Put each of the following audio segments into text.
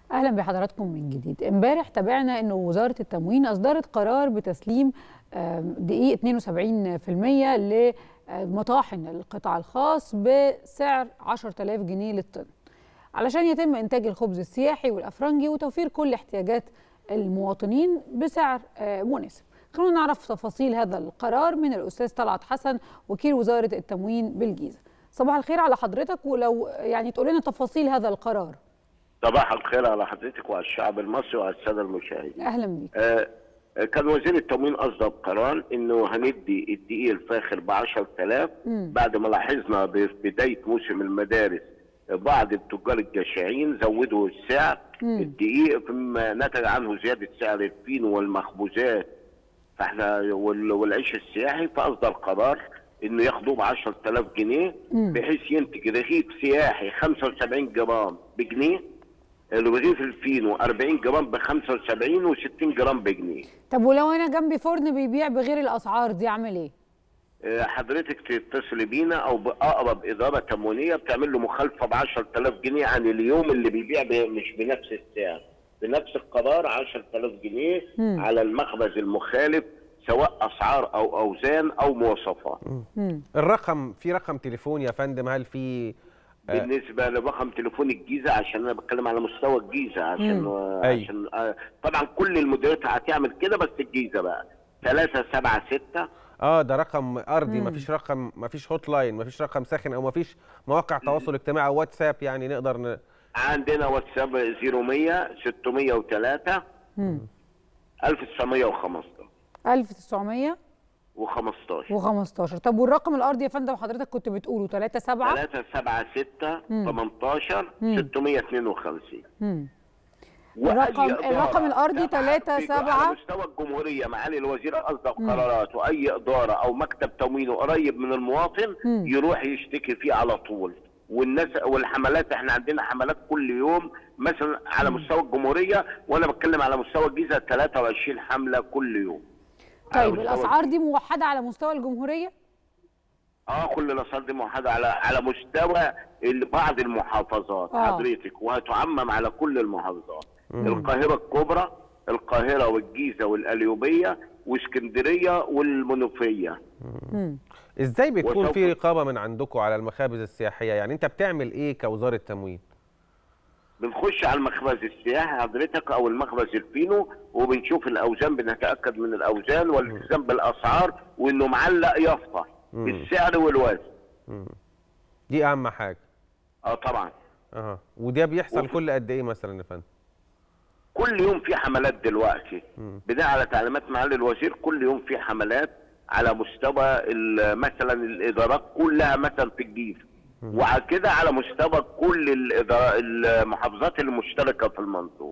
اهلا بحضراتكم من جديد امبارح تابعنا انه وزاره التموين اصدرت قرار بتسليم دقيق 72% لمطاحن القطاع الخاص بسعر 10000 جنيه للطن علشان يتم انتاج الخبز السياحي والافرنجي وتوفير كل احتياجات المواطنين بسعر مناسب خلونا نعرف تفاصيل هذا القرار من الاستاذ طلعت حسن وكيل وزاره التموين بالجيزه صباح الخير على حضرتك ولو يعني تقول لنا تفاصيل هذا القرار صباح الخير على حضرتك وعلى الشعب المصري وعلى الساده المشاهدين. اهلا بيك. آه كان وزير التموين اصدر قرار انه هندي الدقيق الفاخر ب 10000 بعد ما لاحظنا ببدايه موسم المدارس بعض التجار الجشعين زودوا السعر مم. الدقيق مما نتج عنه زياده سعر الفينو والمخبوزات فاحنا والعيش السياحي فاصدر قرار انه ياخدوه ب 10000 جنيه بحيث ينتج رغيف سياحي 75 جرام بجنيه رغيف الفينو 40 جرام ب 75 و60 جرام بجنيه طب ولو انا جنبي فرن بيبيع بغير الاسعار دي اعمل ايه؟ حضرتك تتصلي بينا او باقرب اداره تموينيه بتعمل له مخالفه ب 10000 جنيه عن اليوم اللي بيبيع مش بنفس السعر بنفس القرار 10000 جنيه مم. على المخبز المخالف سواء اسعار او اوزان او مواصفات الرقم في رقم تليفون يا فندم هل في بالنسبه لرقم تليفون الجيزه عشان انا بتكلم على مستوى الجيزه عشان مم. عشان آه طبعا كل المديريات هتعمل كده بس الجيزه بقى 376 اه ده رقم ارضي مفيش رقم مفيش هوت لاين مفيش رقم ساخن او مفيش مواقع تواصل اجتماعي او واتساب يعني نقدر ن... عندنا واتساب 0100 603 1915 1900 و15 و15 طب والرقم الارضي يا فندم حضرتك كنت بتقوله 3 7 3 7 6 18 652 امم الرقم الرقم الارضي 3 7 على مستوى الجمهوريه معالي الوزير اصدر قرارات واي اداره او مكتب تموين قريب من المواطن مم. يروح يشتكي فيه على طول والناس والحملات احنا عندنا حملات كل يوم مثلا على مستوى الجمهوريه وانا بتكلم على مستوى الجيزه 23 حمله كل يوم طيب الاسعار دي موحده على مستوى الجمهوريه؟ اه كل الاسعار دي موحده على على مستوى بعض المحافظات آه. حضرتك وهتعمم على كل المحافظات مم. القاهره الكبرى القاهره والجيزه والقليوبيه واسكندريه والمنوفيه ازاي بيكون في رقابه من عندكم على المخابز السياحيه يعني انت بتعمل ايه كوزاره تموين بنخش على المخبز السياحي حضرتك او المخبز الفينو وبنشوف الاوزان بنتاكد من الاوزان والالتزام بالاسعار وانه معلق يافطه بالسعر والوزن دي اهم حاجه اه طبعا اه وده بيحصل وفي... كل قد ايه مثلا يا فندم كل يوم في حملات دلوقتي بناء على تعليمات معالي الوزير كل يوم في حملات على مستوى مثلا الادارات كلها مثلا في الجيزه وعلى كده على مستوى كل المحافظات المشتركه في المنظومه.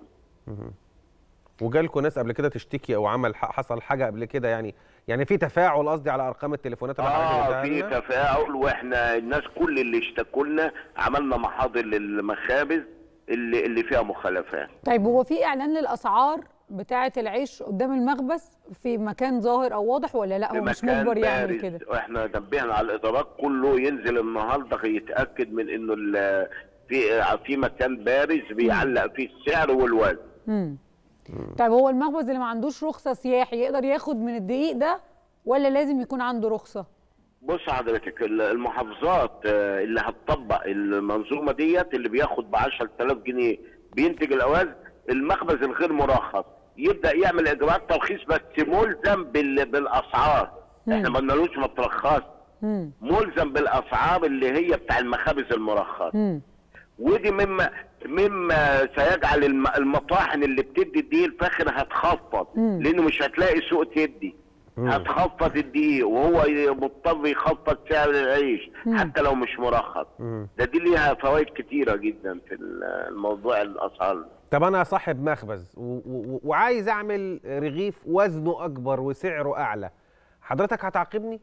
وجالكم ناس قبل كده تشتكي او عمل حصل حاجه قبل كده يعني يعني في تفاعل قصدي على ارقام التليفونات اللي اه في تفاعل واحنا الناس كل اللي اشتكوا لنا عملنا محاضر للمخابز اللي اللي فيها مخالفات. طيب هو في اعلان للاسعار بتاعه العيش قدام المخبز في مكان ظاهر او واضح ولا لا هو مش مجبر يعمل كده احنا نبهنا على الادارات كله ينزل النهارده يتاكد من انه في في مكان بارز بيعلق فيه السعر والوزن امم طيب هو المخبز اللي ما عندوش رخصه سياحي يقدر ياخد من الدقيق ده ولا لازم يكون عنده رخصه بص حضرتك المحافظات اللي هتطبق المنظومه ديت اللي بياخد ب 10000 جنيه بينتج الاوزن المخبز الغير مرخص يبدا يعمل اجراءات ترخيص بس ملزم بالاسعار مم. احنا ما قلنالوش ما ترخص ملزم بالاسعار اللي هي بتاع المخابز المرخص مم. ودي مما مما سيجعل المطاحن اللي بتدي الدقيق الفاخر هتخفض مم. لانه مش هتلاقي سوق تدي مم. هتخفض الدقيق وهو مضطر يخفض سعر العيش مم. حتى لو مش مرخص مم. ده دي ليها فوائد كتيره جدا في الموضوع الاسعار طب انا صاحب مخبز وعايز اعمل رغيف وزنه اكبر وسعره اعلى حضرتك هتعاقبني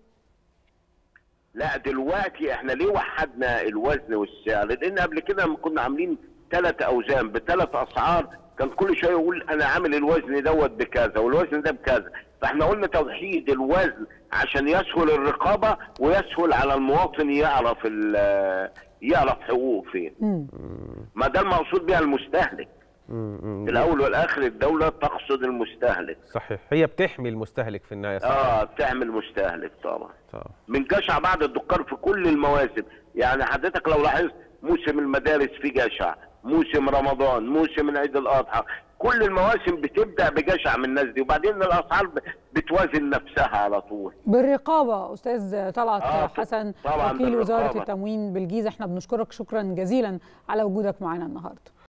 لا دلوقتي احنا ليه وحدنا الوزن والسعر لان قبل كده لما كنا عاملين ثلاث اوزان بثلاث اسعار كان كل شويه يقول انا عامل الوزن دوت بكذا والوزن ده بكذا فاحنا قلنا توحيد الوزن عشان يسهل الرقابه ويسهل على المواطن يعرف يعرف حقوقه فين ما ده المقصود بها المستهلك مم، مم. في الاول والاخر الدوله تقصد المستهلك صحيح هي بتحمي المستهلك في النهايه صح اه بتعمل مستهلك طبعا طبعا. من جشع بعد الدكار في كل المواسم يعني حضرتك لو لاحظت موسم المدارس في جشع موسم رمضان موسم عيد الاضحى كل المواسم بتبدا بجشع من الناس دي وبعدين الاسعار ب- بتوازن نفسها على طول بالرقابه استاذ طلعت آه، حسن طبعاً وكيل وزاره بالرقابة. التموين بالجيزه احنا بنشكرك شكرا جزيلا على وجودك معنا النهارده